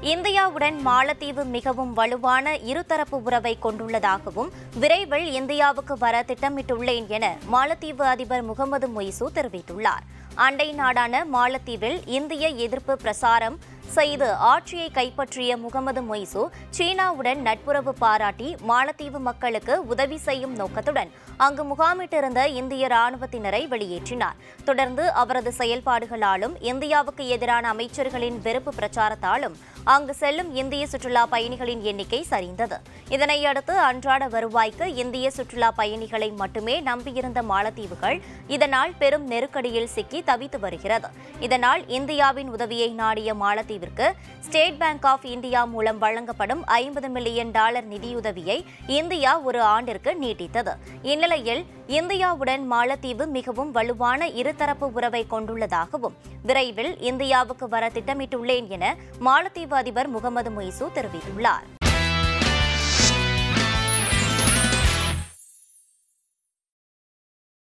இந்தியாவுடன் மாலத்தீவு மிகவும் வலுவான இருதரப்பு உறவை கொண்டுள்ளதாகவும் விரைவில் இந்தியாவுக்கு வர திட்டமிட்டுள்ளேன் என மாலத்தீவு அதிபர் முகமது மொய்சு தெரிவித்துள்ளார் அண்டை நாடான மாலத்தீவில் இந்திய எதிர்ப்பு பிரசாரம் செய்து ஆட்சியை கைப்பற்றிய முகமது மொய்சு சீனாவுடன் நட்புறவு பாராட்டி மாலத்தீவு மக்களுக்கு உதவி செய்யும் நோக்கத்துடன் அங்கு முகாமிட்டிருந்த இந்திய ராணுவத்தினரை வெளியேற்றினார் தொடர்ந்து அவரது செயல்பாடுகளாலும் இந்தியாவுக்கு எதிரான அமைச்சர்களின் வெறுப்பு பிரச்சாரத்தாலும் அங்கு செல்லும் இந்திய சுற்றுலா பயணிகளின் எண்ணிக்கை சரிந்தது இதனையடுத்து அன்றாட வருவாய்க்கு இந்திய சுற்றுலா பயணிகளை மட்டுமே நம்பியிருந்த மாலத்தீவுகள் இதனால் பெரும் நெருக்கடியில் சிக்கி தவித்து வருகிறது இதனால் இந்தியாவின் உதவியை நாடிய மாலத்தீவிற்கு ஸ்டேட் பேங்க் ஆஃப் இந்தியா மூலம் வழங்கப்படும் ஐம்பது மில்லியன் டாலர் நிதியுதவியை இந்தியா ஒரு ஆண்டிற்கு நீட்டித்தது இந்நிலையில் இந்தியாவுடன் மாலத்தீவு மிகவும் வலுவான இருதரப்பு உறவை கொண்டுள்ளதாகவும் விரைவில் இந்தியாவுக்கு வர திட்டமிட்டுள்ளேன் என மாலத்தீவு அதிபர் முகமது மொய்சு தெரிவித்துள்ளார்